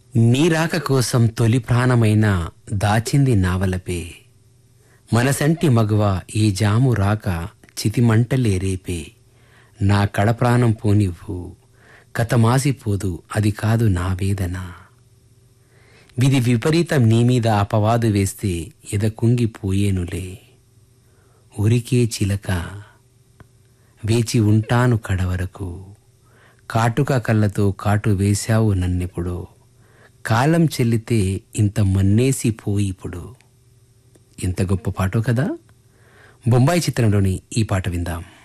నీ రాక కోసం తొలి ప్రాణమైన దాచింది నావలపే మనసంటి మగువ ఈ జాము రాక చితిమంటలే రేపే నా కడప్రాణం పోనివ్వు కథమాసిపోదు అది కాదు నా వేదన విధి విపరీతం నీ మీద అపవాదు వేస్తే ఎద కుంగిపోయేనులే ఉరికే చిలక వేచి ఉంటాను కడవరకు కాటుక కళ్ళతో కాటు వేశావు నన్నెప్పుడు కాలం చెల్లితే ఇంత మన్నేసి పోయిప్పుడు ఇంత గొప్ప పాటో కదా బొంబాయి చిత్రంలోని ఈ పాట విందాం